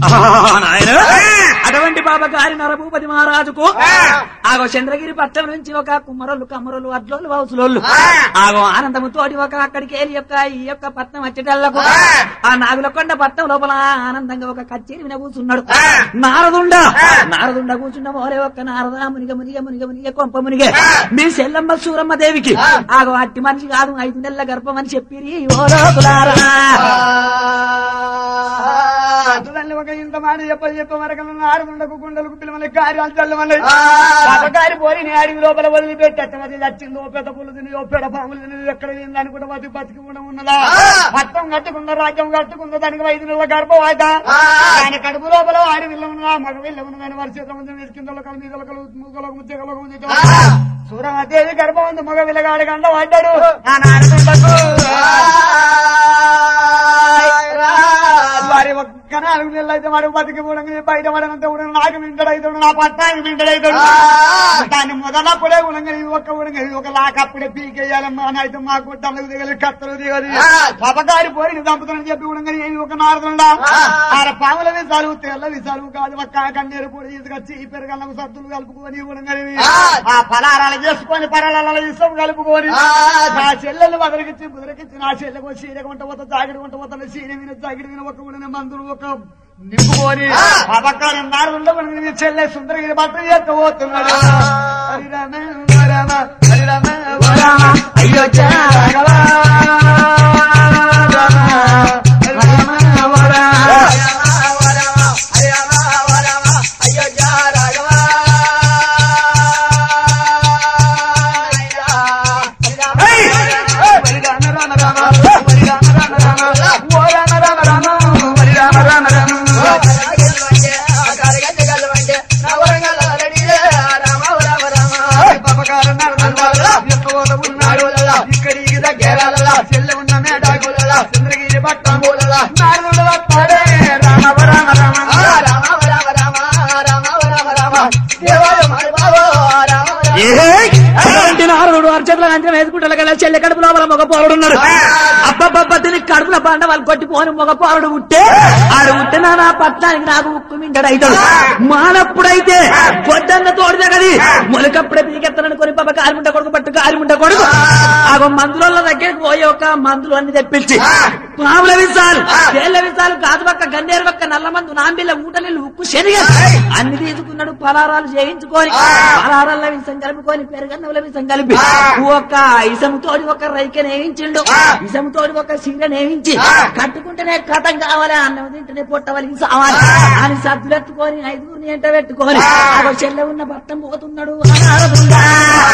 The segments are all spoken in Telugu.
ఆ, నాయన అటువంటి బాబగారి నరభూపతి మహారాజుకు ఆగో చంద్రగిరి పట్టణం నుంచి ఒక కుమ్మరోళ్ళు కమ్మరోళ్ళు అడ్లోళ్ళు వౌసులోళ్ళు ఆగో ఆనందము తోటి ఒక అక్కడికి వెళ్ళి యొక్క ఈ యొక్క పట్నం వచ్చేటల్లకు ఆ నాగులకొండ పట్నం లోపల ఆనందంగా ఒక కచ్చేరి విన కూర్చున్నాడు నారదుండ నారదుండ కూర్చున్న మోలే ఒక్క నారద మునిగ మునిగ మునిగ మునిగ కొంప మునిగే మీ సెల్లమ్మ సూరమ్మ దేవికి ఆగో అట్టి మనిషి కాదు ఐదు నెలల గర్భం అని చెప్పిరి ఓ లోకులారా. అటుదల్లి ఒక ఇంత మాట చెప్ప చెప్ప వరకలు ఆరుముండకు గుండెలకు పిల్లమని కార్యాలు చల్లమన్నాయి పాపకారి పోయి నీ అడిగి లోపల వదిలిపెట్టి అట్టమతి చచ్చింది ఓ పెద్ద పులు తిని ఓ పెద్ద పాములు తిని ఎక్కడ తింది అనుకుంటే బతి బతికి కూడా ఉన్నదా పట్టం కట్టుకున్న రాజ్యం కట్టుకున్న దానికి ఐదు నెలల గర్భవాట ఆయన కడుపు లోపల ఆడి విల్ల ఉన్నదా మగ విల్ల ఉన్నదని వారి చేతుల ముందు వేసుకుందలో కలు మీద ముగ్గలకు ముచ్చగలకు ముచ్చ సూరమదేవి గర్భం ఉంది మగ విల్లగాడి గంట పడ్డాడు ఆ నారదుండకు వారి ఒక్క నాలుగు నెలలు అయితే వాడు బతికి కూడా బయట పడనంత కూడా నాకు మింటడైతాడు నా పట్టానికి మింటడైతాడు దాన్ని మొదలప్పుడే ఉడంగా ఇది ఒక్క ఉడంగా ఇది ఒక లాకప్పుడే పీకేయాలమ్మా అని అయితే మా గుట్టలకు దిగలి కత్తలు దిగది పపకారి పోయి దంపుతానని చెప్పి ఉడంగా ఏమి ఒక నారదుండా ఆడ పాముల విసాలు తెల్ల విసాలు కాదు ఒక్క కన్నీరు కూడా తీసుకొచ్చి ఈ పెరగల్లకు సత్తులు కలుపుకొని ఉడంగని ఆ పలారాలు చేసుకొని పరాల ఇష్టం కలుపుకొని నా చెల్లెలు వదలికిచ్చి బుదరికిచ్చి నా చెల్లెకు చీర కొంట పోతా జాగిడి కొంట పోతా చీర విన జాగిడి విన ఒక ఉడిన మందులు ఒక నింపుకొని పథకాలు నాడు మీ చెల్లె సుందరగిరి బట్ట ఎత్తబోతున్నాడు హరిరామ వరమ హరిరామ వరమ అయ్యో చాగవా. హరిరామ వరమ హరిరామ రామ రామ హరిరామ రామ రామ ఓ రామ రామ రామ హరిరామ రామ రామ పపకారం ఉన్నాడు ఇక్కడికి దగ్గర చెల్లె ఉన్న మేడాకు చంద్రగిరి పట్టం నారదుడు వస్తాడే రామ రామ రామ ఏయ్! అటువంటి నారదుడు అర్చకుల అంచనా వేసుకుంటా కదా చెల్లె కడుపు లోపల మగ పోరుడు ఉన్నాడు అబ్బబ్బబ్బ తిని కడుపుల బండ వాళ్ళు కొట్టిపోని మగ పోరుడు ఉంటే ఆడు ఉంటే నా పట్నానికి నాకు ఉక్కు మిండడైతాడు మానప్పుడైతే పొద్దన్న తోడితే కది మొలకప్పుడే పీకెత్తనని కొని పాప కారిముంట కొడుకు పట్టు కారిముంట కొడుకు ఆగో మందుల దగ్గరికి పోయి ఒక మందులు అన్ని తెప్పించి పాముల విసాలు తేళ్ల విసాలు కాదు పక్క గన్నేరు పక్క నల్ల మందు నాంబిల్ల ఊటలీళ్ళు ఉక్కు శనిగ అన్ని తీసుకున్నాడు పలారాలు చేయించుకొని పలారాల విషం కలుపుకొని పెరుగన్నముల విషం కలిపి ఒక ఇసముతోడి ఒక రైక నేయించిండు ఇసముతోడి ఒక సీర నేయించి కట్టుకుంటేనే కథం కావాలి అన్నం తింటేనే పొట్టవలికి సావాలి అని సద్దులెత్తుకొని ఐదుగురిని ఎంట పెట్టుకొని ఆ చెల్లె ఉన్న పట్టం పోతున్నాడు అనారదుండా.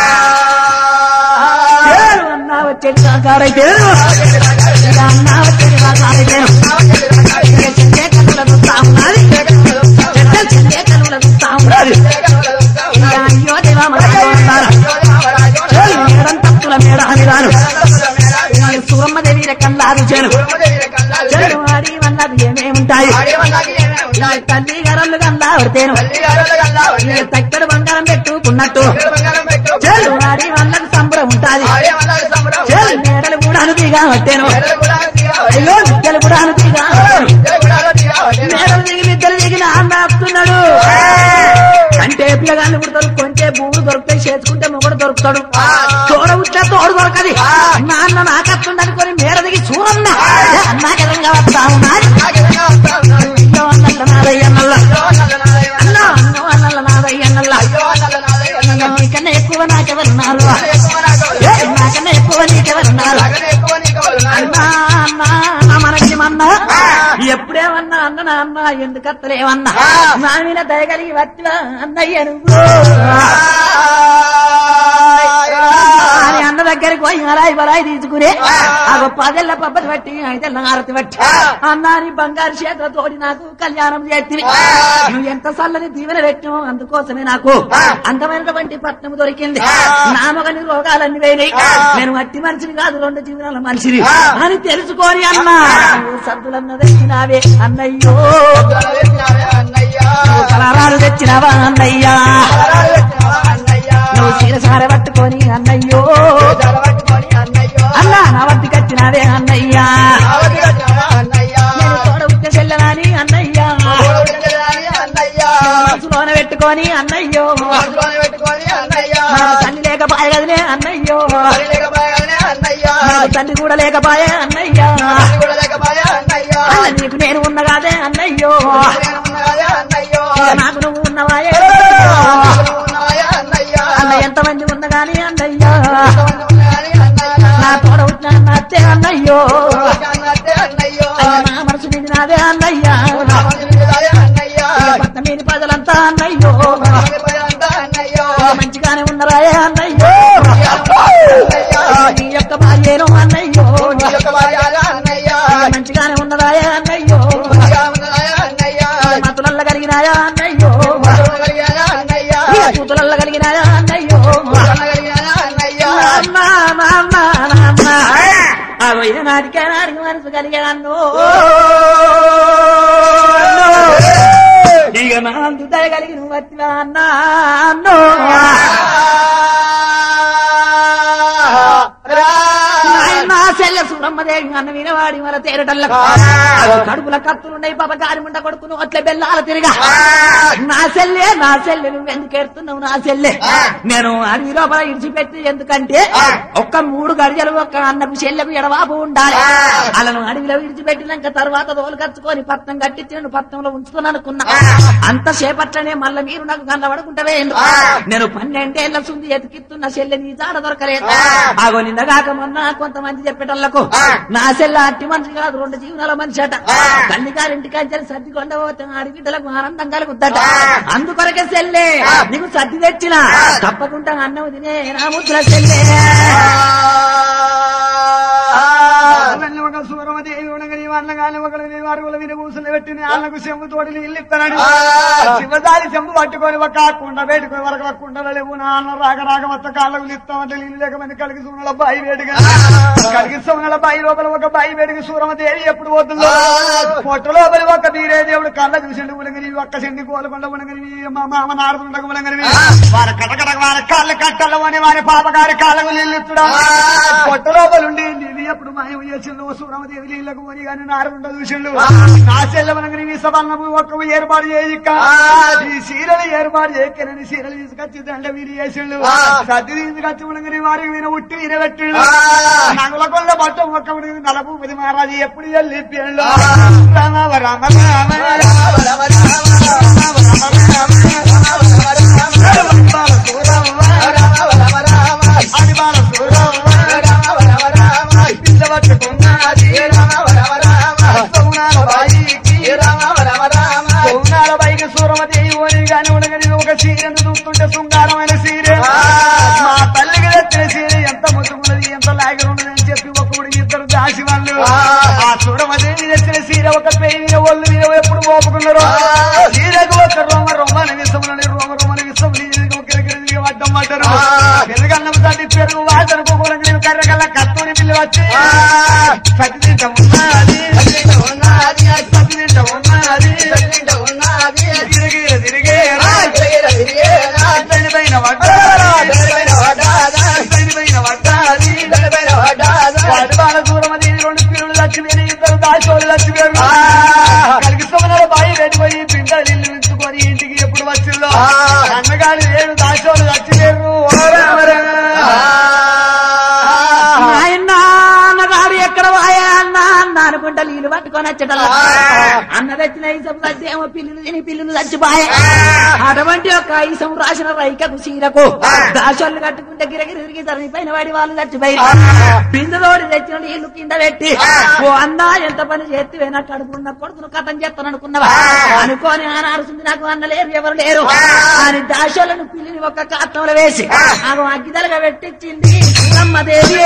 తేరు అన్నా వచ్చేది కాకారైతే ఇక అన్నా వచ్చేది కాకారైతే ఇక చెల్లె కన్నుల చూస్తా ఉన్నది చెల్లె చెల్లె కన్నుల చూస్తా ఉన్నది ఇక అయ్యో దేవా మనకు అన్నారు మేడం తప్పుల మేడ అని రాను సూరమ్మ దేవి రెక్కల్లారు చేను చెల్లు ఆడి అన్నది ఏమేముంటాయి ఇక తల్లి గరళ్ళు కల్లా పడితేను ఇక తక్కడ బంగారం పెట్టుకున్నట్టు చెల్లు ఆడి వాళ్ళకి సంబరం ఉంటాది చెల్లు మేడలు కూడా అనుదిగా పట్టాను అయ్యో విద్యలు కూడా అనుదిగా మేడలు దిగి విద్యలు దిగి నాన్న ఆపుతున్నాడు అంటే పిల్లగాళ్ళు పుడతారు కొంచెం భూములు దొరుకుతాయి చేసుకుంటే మొగడు దొరుకుతాడు తోడ ఉట్లా తోడు దొరకది నాన్న నాకత్తుండ అనుకొని మేడ దిగి చూడన్నా అన్నాక విధంగా వస్తా ఉన్నది అయ్యో అన్నల్ల నాదయ్య అన్నల్ల అన్న అన్నో అన్నల్ల నాదయ్య అన్నల్ల నీకన్నా ఎక్కువ నాకెవరున్నారు ఏ, నాకన్నా ఎక్కువ నీకెవరున్నారు అన్నా అన్నా నా మనకి అన్నా ఎప్పుడేమన్నా అన్న నా అన్న ఎందుకు అత్తలేమన్నా నా మీద దయగలిగి వచ్చిన అన్నయ్య నువ్వు అని అన్న దగ్గరికి పోయి అరాయి బరాయి తీసుకునే ఆ పదెళ్ళ పబ్బతి పట్టి ఐదెళ్ళ హారతి పట్టి అన్నాని బంగారు చేతులతోటి నాకు కళ్యాణం చేస్తుంది నువ్వు ఎంత సల్లని దీవెన పెట్టావు అందుకోసమే నాకు అందమైనటువంటి పట్నం దొరికింది నా మగని రోగాలన్నీ పోయినాయి నేను మట్టి మనిషిని కాదు రెండు జీవనాల మనిషిని అని తెలుసుకొని అన్నా నువ్వు సద్దులన్న తెచ్చినావే అన్నయ్యో నువ్వు కలరాలు తెచ్చినావా అన్నయ్యా నువ్వు చీరసార పట్టుకొని అన్నయ్యో అన్నా నా వద్ద కచ్చినావే అన్నయ్యా నేను తోడ ఉత్త చెల్లనాని అన్నయ్యా పెట్టుకొని అన్నయ్యో మనసులోనే పెట్టుకొని అన్నయ్య నాకు తల్లి లేకపాయ కదనే అన్నయ్యో మరి లేకపోయానే అన్నయ్య నాకు తండ్రి కూడా లేకపాయే అన్నయ్యా తల్లి కూడా లేకపోయా అన్నయ్య అన్న నీకు నేను ఉన్న కాదే అన్నయ్యో నేను ఉన్నవాయా అన్నయ్యో ఇక నాకు నువ్వు ఉన్నవాయే నువ్వు ఉన్నవాయా అన్నయ్య అన్న ఎంతమంది ఉన్న గాని అన్నయ్యా ఎంతమంది ఉన్నారని అన్నయ్య నా తోడ వచ్చిన అత్తే అన్నయ్యో అన్నట్టే అన్నయ్యో అయ్య నా మనసు నిండి నాదే అన్నయ్యా రామని నిలదాలే అన్నయ్య పట్ట మీది ప్రజలంతా అన్నయ్యో అంతా అన్నయ్యో ఇక మంచిగానే ఉన్నరాయే అన్నయ్యో అన్నయ్య నీ యొక్క భార్యేను అన్నయ్యో నీ యొక్క భార్యగా అన్నయ్య ఇక మంచిగానే ఉన్నరాయే అన్నయ్యో మంచిగా ఉన్నదాయా అన్నయ్య మతులల్ల కలిగినాయా అన్నయ్యో కలిగానా అన్నయ్య ఇక కూతులల్ల కలిగినాయా అన్నయ్యో కలిగానా అన్నయ్య నాన్న, నాన్న, నాన్న. అగో ఏ నాటికే నాటికి మనసు కలిగాను ఇక నా అందుతాయ కలిగి నువ్వు వచ్చివా అన్నాను నా సెల్ల సూరమ్మదేవి అన్న వినవాడి మన తేరటల్లకు కడుపుల కత్తులున్నాయి పాప గారిముండ కొడుకును అట్లే బెల్లాల తిరిగా నా సెల్లే నా సెల్లె నువ్వు ఎందుకు ఎడుతున్నావు నా సెల్లె నేను అడవి లోపల ఇడిచిపెట్టి ఎందుకంటే ఒక్క మూడు గడియలు ఒక్క అన్నకు చెల్లెకు ఎడవాపు ఉండాలి అలను అడవిలో విడిచిపెట్టినాక తర్వాత తోలు కచ్చుకొని పట్నం కట్టించి నేను పట్నంలో ఉంచుతాను అనుకున్నా అంత సేపట్లనే మళ్ళీ మీరు నాకు కనబడుకుంటవే నేను పన్నెండేళ్ల సుంది ఎతికిస్తున్న చెల్లె నీ జాడ దొరకలేదు ఆగో నిన్నగాక మొన్న కొంతమంది చెప్పేటోళ్లకు నా సెల్ల అట్టి మనిషి కాదు రెండు జీవనాల మనిషి అట తల్లి గారింటి కంచెలు సర్ది కొండ పోతే ఆడిబిడ్డలకు ఆనందం కలుగుద్దట అందుకొరకే సెల్లే నీకు సర్ది తెచ్చిన తప్పకుండా అన్నం తినే నా ముద్ర సెల్లే అన్నల్ని ఒక సూరమదేవి ఉండగా నీవు అన్నగాని ఒకరు నీ వారు విని కూసులు పెట్టి వాళ్ళకు చెంబు తోడి నీళ్ళు ఇస్తానని శివదారి చెంబు పట్టుకొని ఒక కుండ పెట్టుకొని వరకు ఒక కుండలో లేవు నా అన్న రాక రాక మొత్తం కాళ్ళకు ఇస్తామంటే నీళ్ళు లేకమంది కలిగి సూనల బాయి వేడిగా కలిగి సూనల బాయి లోపల ఒక బాయి వేడికి సూరమదేవి ఎప్పుడు పోతుందో పొట్ట లోపల ఒక బీరే దేవుడు కళ్ళ చూసిండు ఉలగని ఒక్క చెండి కోలకొండ ఉలగని మా మామ నారదుండగ ఉలగని వారి కటకట వారి కాళ్ళ కట్టలు అని వారి పాపగారి కాళ్ళకు నీళ్ళు ఇచ్చడం పొట్ట లోపలుండి నీది ఎప్పుడు మాయం చేసిండు సూరమదేవి నీళ్ళకు పోని కానీ నారదుండ చూసిండు నా చెల్లెవనగని మీ సభన్నము ఒక్క ఏర్పాటు చేయక ఈ సీరలు ఏర్పాటు చేయకనని సీరలు తీసుకొచ్చి దండ వీరి చేసిండు సర్ది తీసుకొచ్చి ఉండగని వారికి వీర ఉట్టి వీర పెట్టిండు నగుల కొల్ల బట్ట ఒక్క నలపు పది మహారాజు ఎప్పుడు వెళ్ళిపోయాడు రామ రామ రామ రామ ఒక సీరెను చూస్తుంటే శృంగారమైన సీరే మా తల్లికి తెచ్చిన సీరే ఎంత ముట్టుకున్నది ఎంత లాగరున్నది అని చెప్పి ఒకడు ఇద్దరు దాసి వాళ్ళు ఆ చూడమదేవి తెచ్చిన సీర ఒక పేరు మీద ఒళ్ళు మీద ఎప్పుడు మోపుకున్నారు సీరకు ఒక రొమ్మ రొమ్మని విషములని రొమ్మ రొమ్మని విషం కిరకిరి వడ్డం పడ్డారు పెరుగన్నం తల్లి పెరుగు వాసన కుక్కలకి కర్రగల్ల కత్తుని పిల్లి వచ్చి సతి తింట ఉన్నది సతి తింట ఉన్నది తిరిగి తిరిగే ఇతని పైన పడ్డాది ఇతని పైన పడ్డాది వాటి వాళ్ళ దూరం అది రెండు పిల్లలు చచ్చిపోయి ఇద్దరు దాచోళ్ళు చచ్చిపోయారు కలిగిస్తున్నారు బాయి పెట్టిపోయి పిండలు ఇల్లు ఉంచుకొని ఇంటికి ఎప్పుడు వచ్చిందో అన్నగారు ఏడు దాచోళ్ళు చచ్చిపోయారు ఓ రామ రామ. నాయన అన్నగాడు ఎక్కడ వాయా అన్న అన్న అనుకుంటా నీళ్ళు పట్టుకొని వచ్చటలా అన్న తెచ్చిన ఈసం సత్యేమో పిల్లులు తిని పిల్లులు చచ్చిపోయా అటువంటి ఒక ఈసం రాసిన రైకకు చీరకు దాసోళ్ళు కట్టుకుంటే గిరగిరి తిరిగి తరిగిపోయిన వాడి వాళ్ళు చచ్చిపోయి బిందులోడి తెచ్చిన నీళ్లు కింద పెట్టి ఓ అన్న ఎంత పని చేస్తే నాకు అడుగున్న కొడుకును కథం చేస్తాను అనుకున్నావా అనుకోని ఆనాడుతుంది నాకు అన్న లేరు ఎవరు లేరు అని దాసోళ్ళను పిల్లిని ఒక కాత్తంలో వేసి ఆమె అగ్గిదలుగా పెట్టించింది అమ్మదేవి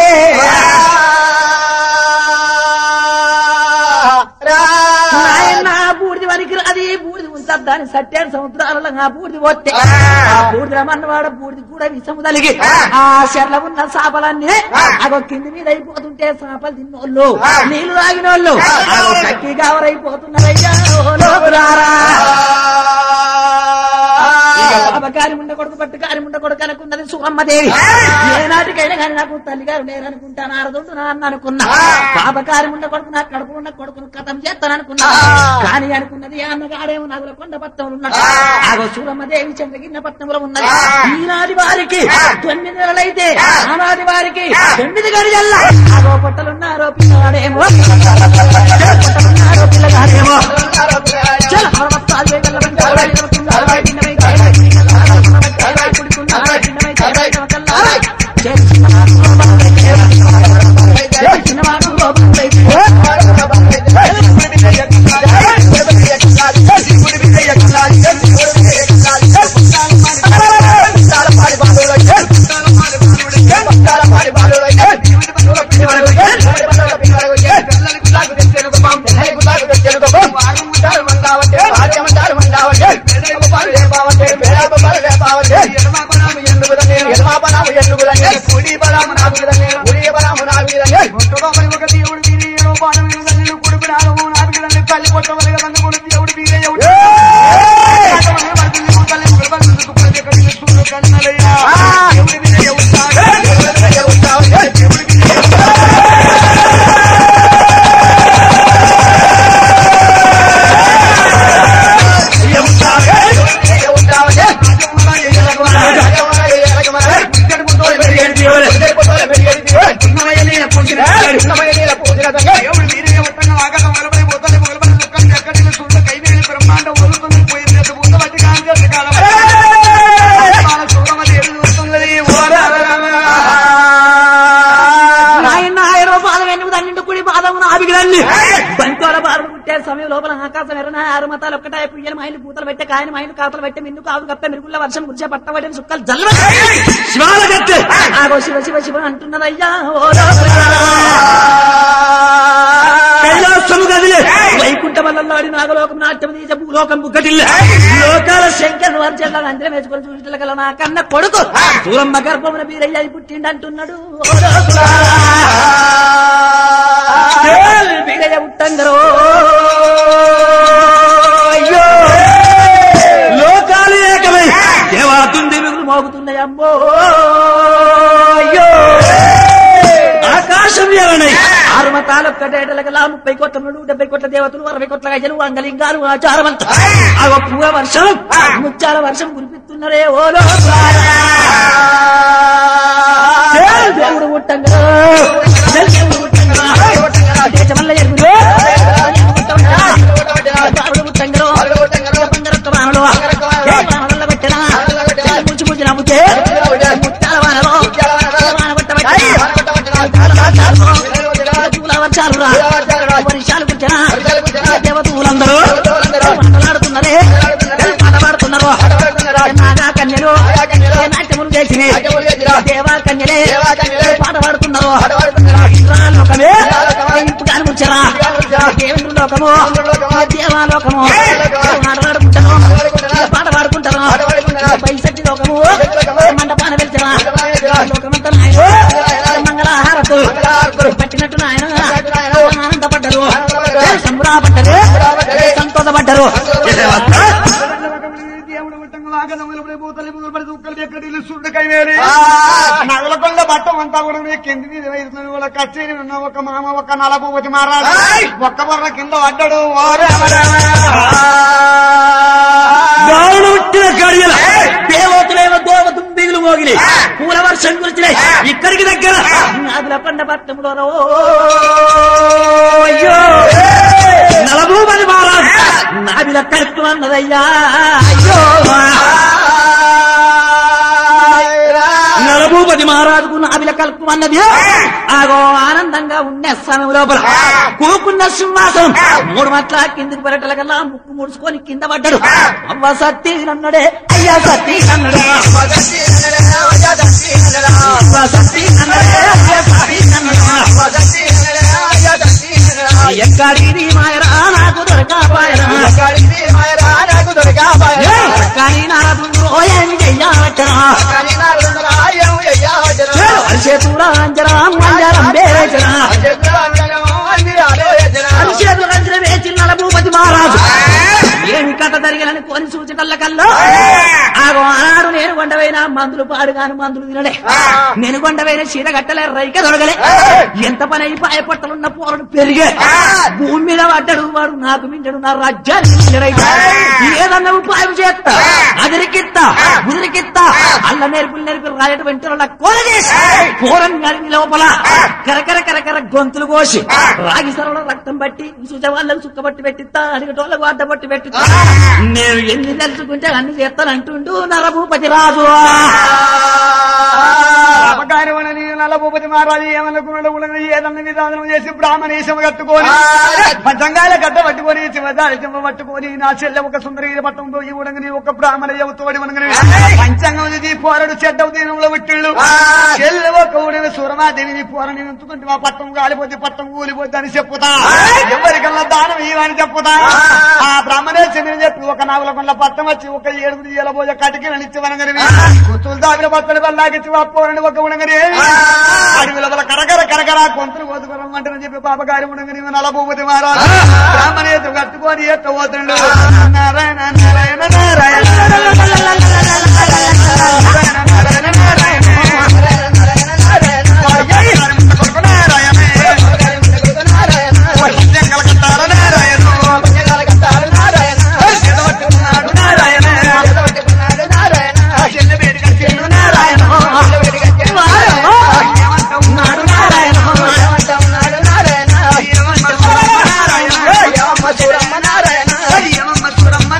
నాయన బూడిది వరకు అది బూడిది ఉంచద్దాని సట్టాడు సముద్రాలలో ఆ బూడిది పోతే ఆ బూడిద మన్నవాడ బూడిది కూడా విషము తలిగి ఆ చెర్ల ఉన్న చేపలన్నీ అగో కింది మీద అయిపోతుంటే చేపలు తిన్నోళ్ళు నీళ్లు తాగినోళ్ళు అగో కక్కి గావరైపోతున్నారయ్యా ఓ లోకులారా. ఇక పాపకారి ఉండ కొడుకు పట్టు కారి ముండ కొడుకు అనుకున్నది సుఖమ్మదేవి ఏనాటికైనా కానీ నాకు తల్లి గారు నేననుకుంటా నారదుండు నా అన్న అనుకున్నా పాప కారి ముండ కొడుకు నాకు కడుపు ఉన్న కొడుకును కథం చేస్తాను అనుకున్నా కానీ అనుకున్నది ఆ అన్నగాడేమో నదుల కొండ పట్టణంలో ఉన్నాడు ఆగో సూరమ్మదేవి చంద్రగిన్న పట్టణంలో ఉన్నది ఈనాటి వారికి తొమ్మిది నెలలైతే ఆనాటి వారికి తొమ్మిది గడియల్లా ఆగో పొట్టలున్నారో పిల్లగాడేమో పొట్టలున్నారో పిల్లగాడేమో చల పర్వతాలు వేగల ఒక దేవుడు వీరి ఏడో పాదం మీద తల్లి కొడుకు నాగము నాలుగు తల్లి తల్లి కొట్టవలగ నందుకుని దేవుడు వీరే ఎవడు నాయన ఆయిరో పాదం ఎనిమిది అన్నింటి కుడి పాదం నాభిగిలన్ని బంకోల బారుడు పుట్టే సమయం లోపల ఆకాశం ఎర్రన ఆరు మతాలు ఒక్కటాయి పుయ్యలు మైలు పూతలు పెట్టే కాయన మైలు కాతలు పెట్టే మిన్ను కావు కప్పే మిరుగుల వర్షం గురిచే పట్టబట్టిన సుక్కలు జల్వ శివాల కట్టే ఆగో శివ శివ శివ అంటున్నదయ్యా ఓ కైలాసము గదిలే వైకుంఠ వల్లలాడి నాగలోకం నాట్యం తీసే భూలోకం బుగ్గటిల్లే లోకాల శంకర్ వర్జల్ల అందరం వేసుకొని చూసిన గల నా కన్న కొడుకు దూరమ్మ గర్భమున బీరయ్య పుట్టిండంటున్నాడు ఓ లోకులా. ఏల్ బీరయ్య పుట్టంగరో అయ్యో లోకాలు ఏకమై దేవాతుంది మిగులు మోగుతున్నాయి అమ్మో అయ్యో ఆకాశం ఏమన్నాయి ఆరు మతాలు ఒక్కటేటలకలా ముప్పై కోట్ల నుండి డెబ్బై కోట్ల దేవతలు అరవై కోట్ల గజలు అంగలింగాలు ఆచారవంత ఆ పూల వర్షం ముత్యాల వర్షం కురిపిస్తున్నారే ఓ దేవుడు పుట్టంగా దేవుడు పుట్టంగా దేశమల్ల ఎరుగుడు దేవుడు పుట్టంగా బంగారొక్క వానలో ఏ వానవల్ల పెట్టినా ముంచి ముంచి నమ్ముతే ముత్యాల వానలో వాన కొట్టబట్టి పూల వర్షాలు రా వర్షాలు కుట్టినా దేవతలందరూ మాట్లాడుతున్నారే మాట్లాడుతున్నారు నాగా కన్యలు నాట్యములు చేసి దేవా కన్యలే పాట పాడుతున్నారు లోకమే ఇంపు కాని ముచ్చరా దేవుని లోకము దేవాలోకము మాట్లాడుకుంటారు పాట పాడుకుంటారు పైసట్టి లోకము మండపాన వెళ్తారా లోకమంతా నాయన మంగళహారతు పట్టినట్టు నాయన ఆనందపడ్డరు సంబరాపడ్డరు సంతోషపడ్డరు దేవుడు నగలకొండ బట్టం అంతా కూడా కింది మీద వేస్తున్నది వాళ్ళ కచేరి ఉన్న ఒక మామ ఒక నలభూపతి మహారాజు ఒక్క బొర్ర కింద పడ్డాడు ఓ రామ రామ. గాలులు పుట్టిన గడియల దేవతలేవ దేవతుంబిగులు మోగిలి పూల వర్షం కురిచినాయి ఇక్కడికి దగ్గర నాదుల కొండ పట్టణంలో అయ్యో నలభూపతి మహారాజు నాదిల కలుపు అన్నదయ్యా అయ్యో నలభూపతి మహారాజుకు నాభిల కలుపు అన్నది ఆగో ఆనందంగా ఉండే సమయం లోపల కూకున్న సింహాసనం మూడు మట్ల కిందికి పెరటలకల్లా ముక్కు ముడుచుకొని కింద పడ్డాడు అవ్వ సత్తి అన్నాడే అయ్యా సత్తి అన్నాడు అవ్వ సత్తి అన్నాడే అయ్యా సత్తి అన్నాడు ఎక్కడిది మాయరా నాకు దొరకాపాయరా కానీ నారదుండ్రో ఏమి చెయ్యావచ్చరా అరిచేతురా అంజరా మంజరం వేచరా అరిచేతులు అంజర వేచి నలభూపతి మహారాజు ఏ ఏమి కథ జరిగాలని కొని సూచకల్ల కల్లో ఆగో ఆనాడు నేను కొండవైన మందులు పాడుగాను మందులు తినలే నేను కొండవైన చీర కట్టలే రైక దొరకలే ఎంత పని అయి పాయ పట్టలున్న పోరడు పెరిగే భూమి మీద పడ్డాడు వాడు నాకు మింటాడు నా రాజ్యాన్ని మింటాడైతే ఏదన్నా ఉపాయం చేస్తా అదిరికిత్తా ముదిరికిత్తా అల్ల నేర్పులు నేర్పి రాయట వెంటనే కోరగేసి కోరని నడిమి లోపల కరకర కరకర గొంతులు కోసి రాగి సరలో రక్తం బట్టి చూసే వాళ్ళకు చుక్కబట్టి పెట్టిస్తా అడిగటోళ్ళకు అడ్డబట్టి పెట్టిస్తా నేను ఎన్ని తెలుసుకుంటే అన్ని చేస్తాను అంటుండు నరభూపతి రాజు అపకారమని నల్లభూపతి మహారాజు ఏమనుకున్నాడు కూడా ఏదన్నా విధానం చేసి బ్రాహ్మణేశం కట్టుకొని పంచంగాల గడ్డ పట్టుకొని శివదారి చెంప పట్టుకొని నా చెల్లె ఒక సుందరి పట్టం పోయి ఉడగని ఒక బ్రాహ్మణ యువతోడి ఉడగని పంచంగం ఇది పోరడు చెడ్డ దీనంలో విట్టిళ్ళు చెల్లె ఒక ఉడగ సూరమాదేవి పోరని ఉంచుకుంటే మా పట్టం కాలిపోతే పట్టం కూలిపోతే అని చెప్పుతా ఎవరికల్లా దానం ఇవని చెప్పుతా ఆ బ్రాహ్మణేశ్వరి చెప్పి ఒక నాగుల కొండ పట్టం వచ్చి ఒక ఏడుగురు ఎలబోజ కటికి నిలిచి వనగని కుతులు దావిన పచ్చడి పల్లాకిచ్చి పోరని ఒక ఉడగని అడవిల వల్ల కరకర కరకర గొంతులు కోతుకోరమ్మంటారని చెప్పి పాపగారి ఉడగని నలభూపతి మహారాజు బ్రాహ్మణేతు కట్టుకొని ఎట్ట పోతుండు నారాయణ నారాయణ నారాయణ నారాయణ నారాయణ నారాయణ కొడుకు నారాయణ జంగల కట్టాల నారాయణ ఎదవట్టున్నాడు నారాయణ చెల్లె వేడిగా చెల్లు నారాయణ ఏమంట ఉన్నాడు నారాయణ ఏమంట నారాయణ ఏమమ్మ చూడమ్మ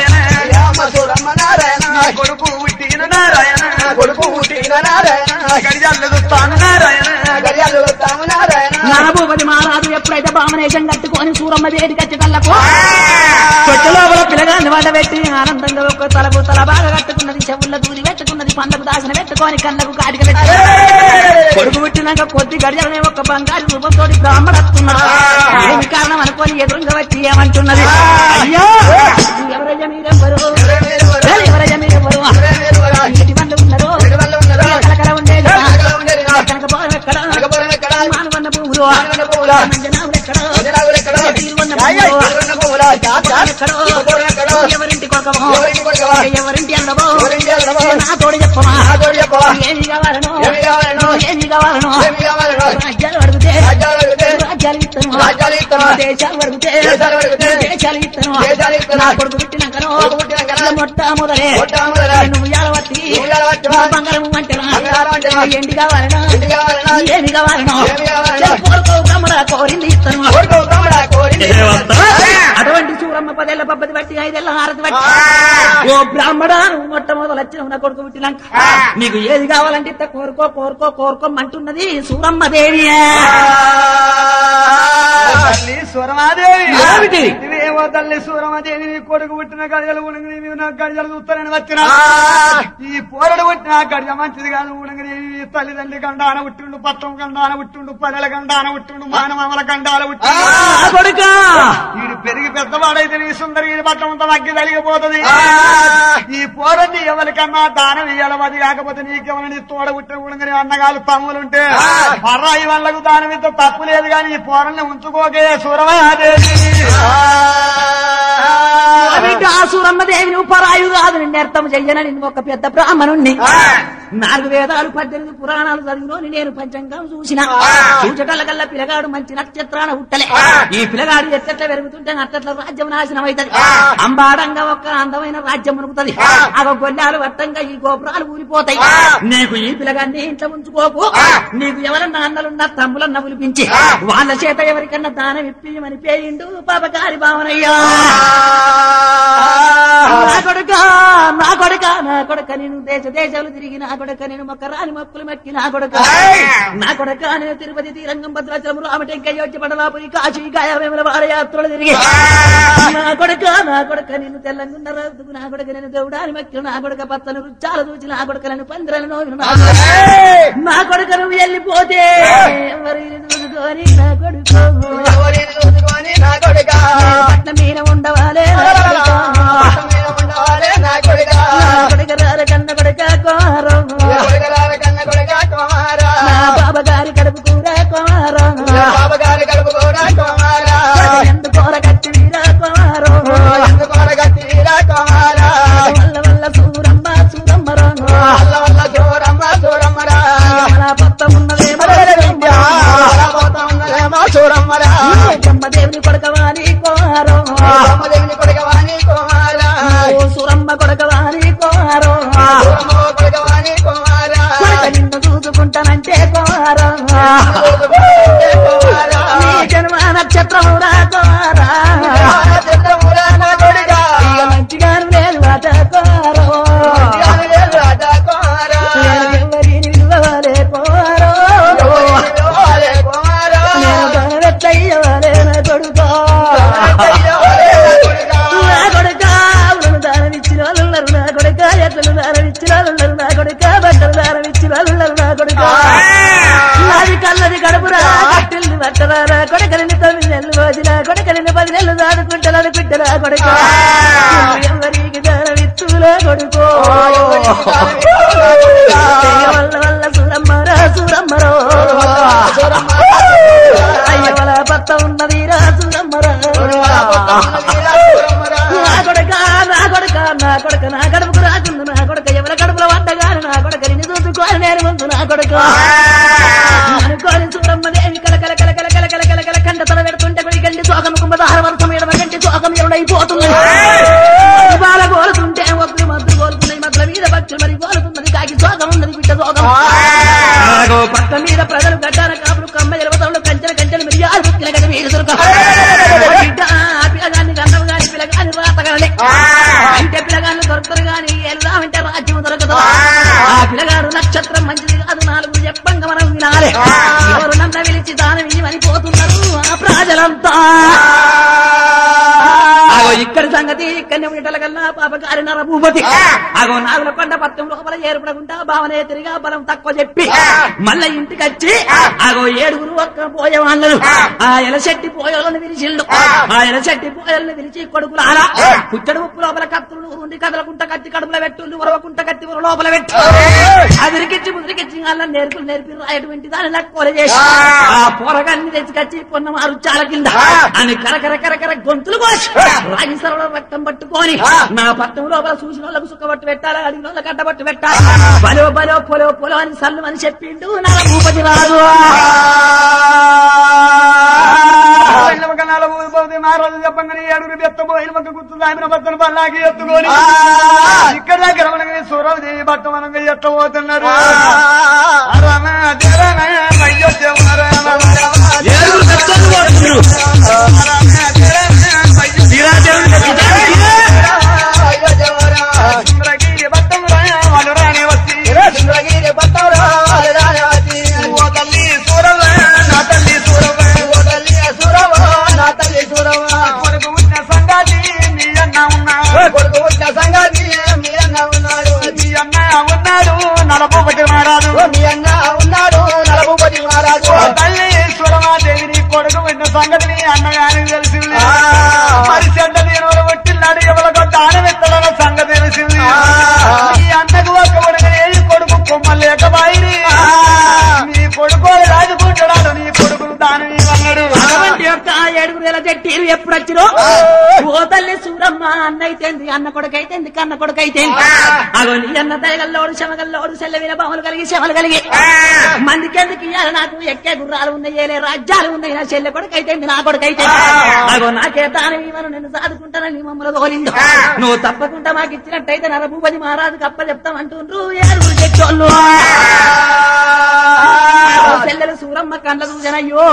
నారాయణ కొడుకు పుట్టిన నారాయణ కొడుకు పుట్టిన నారాయణ గడియాళ్ళు చూస్తాను నారాయణ గడియాలు వస్తాము నారాయణ నరభూపతి మహారాజు ఎప్పుడైతే బామనేశం కట్టుకొని సూరమ్మ వేడి కచ్చటల్లకు కొట్టలోపల పిల్లగాన్ని వండబెట్టి ఆనందంగా ఒక తలకు తల బాగా కట్టుకున్నది చెవుల్లో దూరి పెట్టుకున్నది పండ్లకు దాసిన పెట్టుకొని కళ్ళకు కాటిక పెట్టి కొడుకు పుట్టినాక కొద్ది గడియలనే ఒక బంగారు రూపంతో బ్రాహ్మణ వస్తున్నాడు ఏమి కారణం అనుకొని ఎదురుగా వచ్చి ఏమంటున్నది అయ్యో ఎవరయ్యా మీరెవ్వరు ఎవరయ్యా మీరెవ్వరు ఇంటి వాళ్ళు ఉన్నారు కలకల ఉండేది కనుక పోవడం ఎక్కడ మానవన్న భూములు మంజనావులు ఎక్కడ తీరువన్న భూములు ఎక్కడో ఎవరింటి కొరకమో ఎవరింటి అందమో నా తోడు చెప్పమా ఏమి కావాలనో ఏమి కావాలనో రాజ్యాలు అడిగితే రాజ్యాలు ఇస్తాను రాజ్యాలు ఇస్తాను. దేశాలు అడిగితే దేశాలు అడిగితే దేశాలు ఇస్తాను దేశాలు ఇస్తాను. నా కొడుకు పుట్టినాకనో కొడుకు పుట్టినాకనో మొట్టమొదలే మొట్టమొదలే నువ్వు యాలవట్టి నువ్వు యాలవట్టి బంగారం అంటేనా బంగారం అంటేనా ఎండి కావాలనా ఎండి కావాలనా? ఏమి కావాలనో ఏమి కావాలనో? కోరుకో బ్రహ్మరా కోరింది ఇస్తాను అటువంటి చూడమ్మ పదేళ్ల పబ్బది బట్టి ఐదేళ్ల హారతి బట్టి ఓ బ్రాహ్మణ నువ్వు మొట్టమొదలు వచ్చిన నా కొడుకు పుట్టినాక నీకు ఏది కావాలంటే ఇత్త కోరుకో కోరుకో కోరుకోమంటున్నది సూరమ్మ దేవి తల్లి సూరమాదేవి ఏమిటి? ఇవేమో తల్లి సూరమాదేవి నీ కొడుకు పుట్టిన గడియలు ఉణంగిని నీవు నా గడియలు చూస్తానని వచ్చిన ఈ పోరడు పుట్టిన గడియ మంచిది కాదు ఉణంగిని తల్లిదండ్రి గండాన పుట్టిండు పట్టం గండాన పుట్టిండు పల్లెల గండాన పుట్టిండు మానమామల గండాల పుట్టిండు ఆ కొడుక వీడు పెరిగి పెద్దవాడైతే నీ సుందరి ఈ బట్టం అంతా మగ్గి తలిగిపోతుంది ఈ పోరని ఎవరికన్నా దానం ఇయ్యాలి అది కాకపోతే నీకెవరని తోడ పుట్టిన ఉణంగిని అన్నగాలు తమ్ములుంటే పర్రాయి వాళ్ళకు దానం ఇంత తప్పు లేదు కానీ ఈ పోరల్ని ఉంచుకోకే సూరమాదేవి కాబట్టి ఆ సూరమ్మ దేవి నువ్వు పరాయు కాదు నిన్ను అర్థం చెయ్యనని నువ్వు ఒక పెద్ద బ్రాహ్మణుణ్ణి నాలుగు వేదాలు పద్దెనిమిది పురాణాలు చదివినోని నేను పంచంగం చూసిన చూచటల్ల కల్లా పిల్లగాడు మంచి నక్షత్రాన ఉట్టలే ఈ పిల్లగాడు ఎట్లెట్ల పెరుగుతుంటే అట్లట్ల రాజ్యం నాశనం అవుతుంది అంబాడంగా ఒక అందమైన రాజ్యం మునుగుతుంది ఆ గొల్లాలు వట్టంగా ఈ గోపురాలు ఊరిపోతాయి నీకు ఈ పిల్లగాన్ని ఇంట్లో ఉంచుకోకు నీకు ఎవరన్నా అన్నలున్నా తమ్ములన్న పిలిపించి వాళ్ళ చేత ఎవరికన్నా దానం ఇప్పియమని పేయిండు పాపకారి భావనయ్యా నా కొడుక నా కొడుక నా కొడుక నేను దేశ దేశాలు తిరిగి నా కొడుక నేను మొక్క రాని మొక్కులు మెక్కి నా కొడుక నా కొడుక నేను తిరుపతి తీరంగం భద్రాచలం రామటెంక యోధ్యపడలాపురి కాశీ గాయమేమల వారయాత్రలు తిరిగి నా కొడుక నా కొడుక నేను తెల్లంగున్న రాజుకు నా కొడుక నేను దేవుడాని మెక్కి నా కొడుక పచ్చని రుచాలు చూచి నా కొడుక నేను పందిరను నోవిన నా కొడుక. నా కొడుక నువ్వు వెళ్ళిపోతే ఎవరి చూసుకొని నా కొడుకు పట్నం మీద ఉండవాలే నా కొడుక. నా కొడుక రార కన్న కొడుక కోరం నా బాబా గారి కడుపు కూర కోరం కొడుక ఎందుకు కూర కట్టి వీరా కోరం నీ జన్మ నక్షత్రము రాకోరా ఇక మంచిగాను నేను వాటకోరో నేను ఎవరిని విలువలే కోరో నేను తనవెత్తయ్యవలే నా కొడుకో నా కొడుక అవులను దానమిచ్చిన వాళ్ళు ఉన్నారు నా కొడుక ఎట్లను దానమిచ్చిన వాళ్ళు ఉన్నారు నా కొడుక బట్టలు దానమిచ్చిన వాళ్ళు ఉన్నారు నా కొడుక నాది కల్లది కడుపురా కట్టెల్ని పట్టరా నా కొడుకలిని తొమ్మిది నెలలు రోజున కొడుకలిని పది నెలలు దాదుకుంటాను అనుకుంటారా కొడుక ఎవరికి దానమిచ్చులా కొడుకో వల్ల వల్ల సూరమ్మరా సూరమ్మరో అయ్య వల పత్త ఉన్నది రా సూరమ్మరా నా కొడక నా కొడక నా కొడక నా కడుపుకు రాకుండా నా కొడక ఎవరి కడుపులో పడ్డగాని నా కొడక నిన్ను చూసుకోని నేను ముందు నా కొడక అనుకోని చూడమ్మ దేవి కల కల కల కల కల కల కల కల కంట తల పెడుతుంటే కొడి గండి శోకం కుంభదార వర్షం ఎడమ గంటి శోకం ఎవడైపోతున్నది బాల కోరుతుంటే ఒక్కరు మద్దు కోరుతున్నాయి మద్దుల మీద పక్షులు మరి కోరుతున్నది కాకి శోకం ఉన్నది బిడ్డ శోకం ఆగో పక్క మీద ప్రజలు గడ్డాన కాపులు కమ్మ ఎలవతంలో కంచెల కంచెలు మిరియాలు బుక్కిన గది మీద దొరక బిడ్డ ఆ పిల్లగాన్ని గన్నవు గాని పిల్లగాని రాతగానే అంటే పిల్లగాన్ని దొరకరు గాని వెళ్దామంటే రాజ్యం దొరకదు ఆ పిల్లగాడు నక్షత్రం మంచిది కాదు నాలుగు చెప్పంగా మనం వినాలి ఎవరు నన్న పిలిచి దానం ఇవ్వని పోతున్నారు ఆ ప్రజలంతా అగో ఇక్కడి సంగతి ఇక్కడనే ఉండటల కల్లా పాపకారి నర భూపతి అగో నాగుల కొండ పత్రం లోపల ఏర్పడకుండా భావన తిరిగా బలం తక్కువ చెప్పి మళ్ళా ఇంటికి వచ్చి అగో ఏడుగురు ఒక్క పోయేవాళ్ళు ఆ ఎలశెట్టి పోయేవాళ్ళని విరిచిల్లు ఆ ఎలశెట్టి పోయేళ్ళని విరిచి కొడుకులు అలా పుచ్చడి ఉప్పు లోపల కత్తులు ఉండి కదలకుంట కత్తి కడుపుల పెట్టుండి ఉరవకుంట కత్తి ఉర లోపల పెట్టు అదిరికిచ్చి ముదిరికిచ్చి వాళ్ళ నేర్పులు నేర్పి రాయటువంటి దాని లెక్కలు చేసి ఆ పొరగాన్ని తెచ్చుకొచ్చి పొన్న మారు చాల కింద అని కరకర కరకర గొంతులు కోసి రాగి సరళ రక్తం పట్టుకొని నా పట్టం లోపల చూసిన వాళ్ళకు సుఖపట్టు పెట్టాలి అడిగిన వాళ్ళకి అడ్డబట్టు పెట్టాలి బలో బలో పొలో పొలో అని సల్లు అని చెప్పిండు నా భూపతి రాజు కన్నాల ఊరిపోతే మహారాజు చెప్పంగానే ఏడుగురు బెత్తబోయిన పక్క గుర్తు దామిన బట్టను పల్లాకి ఎత్తుకొని ఇక్కడ దగ్గర మనకి సూరవదేవి బట్ట మనం ఎత్తబోతున్నారు రమ జరమ అయ్యో దేవర ఏడుగురు కత్తులు కోస్తున్నారు. బట్టం వాళ్ళు రాని వచ్చి ఓ తల్లి సూరవ నా తల్లి సూరవ కొడుకు ఉన్న సంగాతి మీ అన్న ఉన్నా సంగతి మీ అన్న ఉన్నాడు మీ అన్న ఉన్నాడు నలభూపతి మహారాజు మీ అన్న ఉన్నాడు నలభూపతి మహారాజు ఓ తల్లి సురమాదేవిని కొడుకు విన్న సంగతిని అన్నగాని తెలిసింది ఆ. మరి చెడ్డ నేను పుట్టినాడు ఎవరికో దానం ఎత్తడన్న సంగతి తెలిసింది ఆ. ఈ అన్నకు ఒక ఉడగనే ఈ కొడుకు కొమ్మ లేకబాయి నీ కొడుకు రాజుకుంటాడు నీ కొడుకును దానం ఇవ్వన్నాడు అటువంటి యొక్క ఏడుగురు ఎలా చెట్టీరు ఎప్పుడు వచ్చిరో ఓ తల్లి సూరమ్మ అన్న అయితేంది అన్న కొడుకైతేంది కన్న కొడుకైతేంది అగో నీ అన్న దయగల్లోడు శమగల్లోడు సెల్లవిన బాములు కలిగి శమలు కలిగి మందికెందుకు ఇయ్యాల నాకు ఎక్కే గుర్రాలు ఉన్నాయి ఏలే రాజ్యాలు ఉన్నాయి నా చెల్లె కొడుకైతేంది నా కొడుకైతే అగో నాకే దానం ఇవ్వను నిన్ను సాదుకుంటానని మమ్మల్ని తోలిండు నువ్వు తప్పకుండా మాకు ఇచ్చినట్టయితే నరభూపతి మహారాజుకి అప్ప చెప్తామంటుండ్రు ఏడుగురు చెట్టోళ్ళు చెల్లెలు సూరమ్మ కండ్ల చూజనయ్యో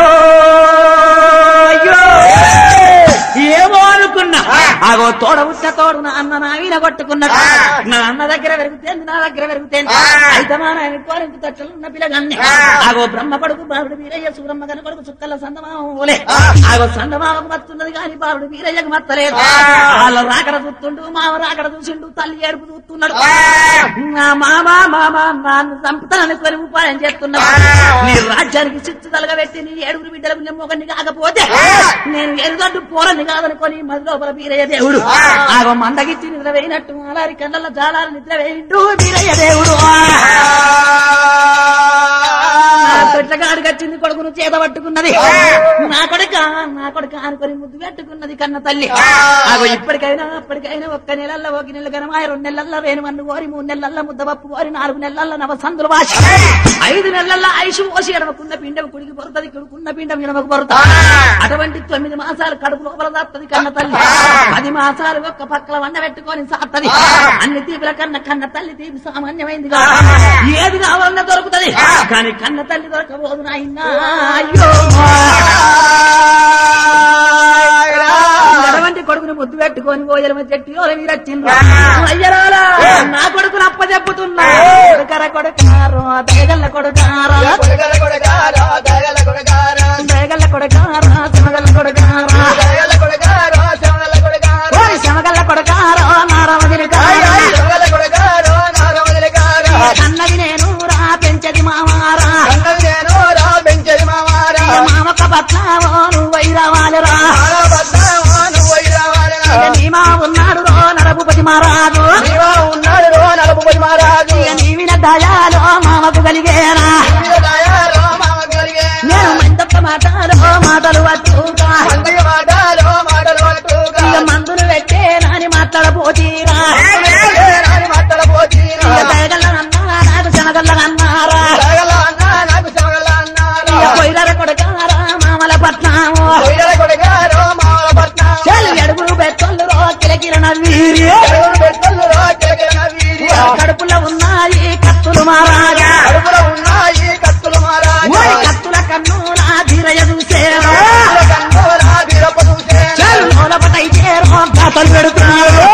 అయ్యో ఏమో అనుకున్నా ఆగో తోడ ఉట్ట తోడు నా అన్న నా వీణ కొట్టుకున్నాడు నా అన్న దగ్గర పెరుగుతేంది నా దగ్గర పెరుగుతేంది అయితే మా నాయన కోరింటి తట్టలు ఉన్న పిల్లగాన్ని ఆగో బ్రహ్మ కొడుకు బాలుడు వీరయ్య సూరమ్మ గన కొడుకు చుక్కల సందమామూలే ఆగో సందమామకు మత్తున్నది కానీ బాలుడు వీరయ్యకు మత్తలేదు వాళ్ళ రాకడ చూస్తుండు మామ రాకడ చూసిండు తల్లి ఏడుపు చూస్తున్నాడు నా మామ మామ నాన్ను చంపుతాననుకొని ఉపాయం చేస్తున్నాడు నీ రాజ్యానికి చిచ్చు తలగబెట్టి నీ ఏడుగురు బిడ్డలకు నిమ్మొకని కాకపోతే నేను ఎరుగడ్డు పోరని కాదనుకొని మది లోపల వీరయ్య దేవుడు ఆగో మందగిచ్చి నిద్ర వేయినట్టు అలారి కళ్ళ జాలాలు నిద్ర వేయిండు వీరయ్య దేవుడు పెట్టగాడు కచ్చింది కొడుకును చేత పట్టుకున్నది నా కొడుక నా కొడుక అనుకొని ముద్దు పెట్టుకున్నది కన్న తల్లి ఆగో ఇప్పటికైనా అప్పటికైనా ఒక్క నెలల్లో ఒక నెల గనమాయ రెండు నెలల్లో వేణుమన్ను కోరి మూడు నెలల్లో ముద్దపప్పు కోరి నాలుగు నెలల్లో నవ సందులు వాసి ఐదు నెలల్లో ఐసు పోసి ఎడమకున్న పిండం కుడికి పొరుతుంది కుడుకున్న పిండం ఎడమకు పొరుతుంది అటువంటి తొమ్మిది మాసాలు కడుపు లోపల దాత్తది కన్న తల్లి పది మాసాలు ఒక్క పక్కల వండ పెట్టుకొని సాత్తది అన్ని తీపిల కన్న కన్న తల్లి తీపి సామాన్యమైంది కాదు ఏది కావాలన్నా దొరుకుతది కానీ కన్న తల్లి దొరకబోదు నాయనా అయ్యో ఎటువంటి కొడుకుని ముద్దు పెట్టుకొని పోయల చెట్టు మీరు వచ్చిండ్రు అయ్యరాలా నా కొడుకుని అప్ప చెప్పుతున్నా కొడుకర కొడుకారో దయగల్ల కొడుకారా దయగల్ల కొడుకారా శమగల్ల కొడుకారా ఓయ్ శమగల్ల కొడుకారో నారవదిని కారా అన్నది నేను రా పెంచది మామారా మామక పట్నావో నువ్వై రావాలిరా ఇక నీ మా ఉన్నాడు రో నరభూపతి మహారాజు ఉన్నాడు రో నలభై మహారాజు ఇక నీవిన దయాలో మామకు కలిగేరా మామ కలిగే నేను మందొక్క మాటలో మాటలు వచ్చుగా మందియ మాటలు మాటలు పట్టుగా ఇక మందులు పెట్టే నాని మాట్లాడపోతీరా రాని మాట్లాడబోతీరా ఇక దయగల్ల అన్నా నాకు శనగల్ల అన్నారా సగల అన్నా నాకు సగల అన్నారా ఇక పొయ్యల కొడకారా మామల పట్నాము కొయ్యల కొడగారు మామల పట్నం చెల్లి అడుగులు పెట్టొల్లు రో కిలకిల నవ్వీరి ఎవరు పెట్టలు రా కిలకిల వీర్య కడుపులో ఉన్నాయి కత్తులు మారాగా అడుగులో ఉన్నాయి కత్తులు మహారాజు ఓయ్ కత్తుల కన్నుల ధీరయ చూసేరా కన్నోరా వీరప్ప చూసేనా లోలపటైతే కథలు పెడుతున్నారు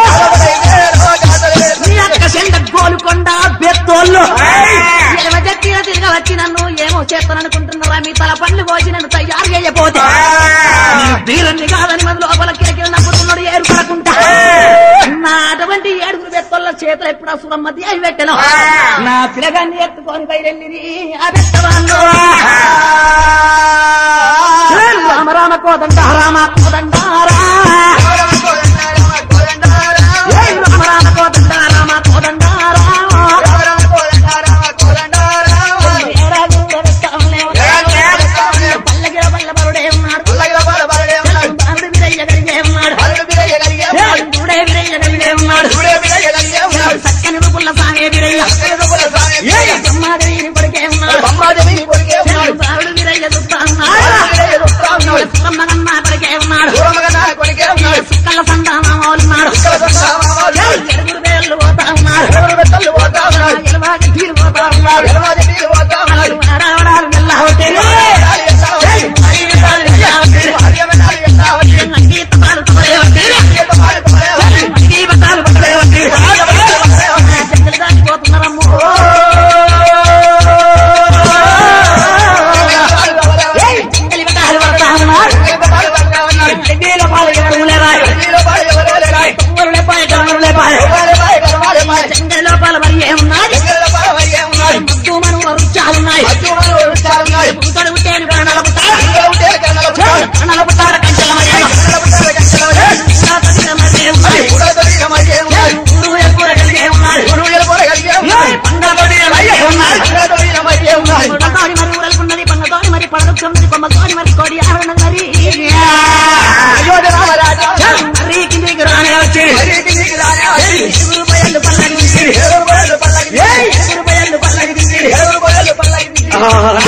నీ అక్క సెండ గోలుకొండ బెత్తోళ్ళు ఎడమ జట్టిన తిరిగి వచ్చి నన్ను ఏమో చేస్తాననుకుంటున్నారా మీ తల పళ్ళు పోసి నన్ను తయారు చేయపోతే వీరుణ్ణి కాదని మంది లోపల కిరకిర నవ్వుతున్నాడు ఏర్పడకుంటా నా అటువంటి ఏడుగురు బెత్తోళ్ళ చేతులు ఎప్పుడు అసురం మధ్య అవి పెట్టను నా పిలగాన్ని ఎత్తుకొని బయలుదేరి ఆ బెత్తవాళ్ళు రామ రామ కోదండ రామ కోదండారా ఏయ్ రామ రామ కోదండ రామ కోదండారా ఏడాది వెళ్తాంలే. పల్లకిల పల్ల బరుడే ఉన్నాడు బాలుడు వీరయ్య గడిగే ఉన్నాడు ఏయ్ చూడే వీరయ్య గడిగే ఉన్నాడు చక్కని రూపుల్ల సాగే వీరయ్య ఏయ్ బ్రహ్మాదేవిని కొడుకే ఉన్నాడు ఏయ్ బాలుడు వీరయ్య చూస్తా ఉన్నాడు సురమ్మగన్న కొడుకే ఉన్నాడు ఏయ్ సుక్కల సంతానమోలు ఉన్నాడు ఏయ్ ఎరుగురు వేళ్ళు పోతా ఉన్నాడు ఎలవాగ తీరు పోతా ఉన్నాడు ఆడవడాలు మెల్ల హోటేలు ఏయ్ గీత పాలు తమరే హోటేలు ఈ బట్టాలు పక్కడే హోటేలు చెక్కలు దాటిపోతున్నారమ్ము ఏయ్ చెక్కలి బట్టాలు పడతా ఉన్నారు చెక్కీల పాలు ఎవరులేరా ఎవరులే పాయ ఎవరులే పాయ చెక్కలి లోపల మరి ఏమున్నది మత్తు మనం వరుచాలున్నాయి పుట్టడు పుట్టేని ప్రాణాల పుట్టారు ప్రాణాల పుట్టార కంచెల మరి మరి ఉన్నాయి ఊరు ఎక్కువ కలిగే ఉన్నాడు ఏయ్ పండగోడి మరి ఉన్నాడు పండతోని మరి ఊరలుకున్నది పండతోని మరి పడదుకున్నది కొమ్మతోని మరి కోడి ఆడున్నది మరి మరి కిందికి రానే వచ్చి ఎదురు బయళ్ళు పల్లకి తీసి ఏయ్ ఎదురు బయళ్ళు పల్లకి తీసి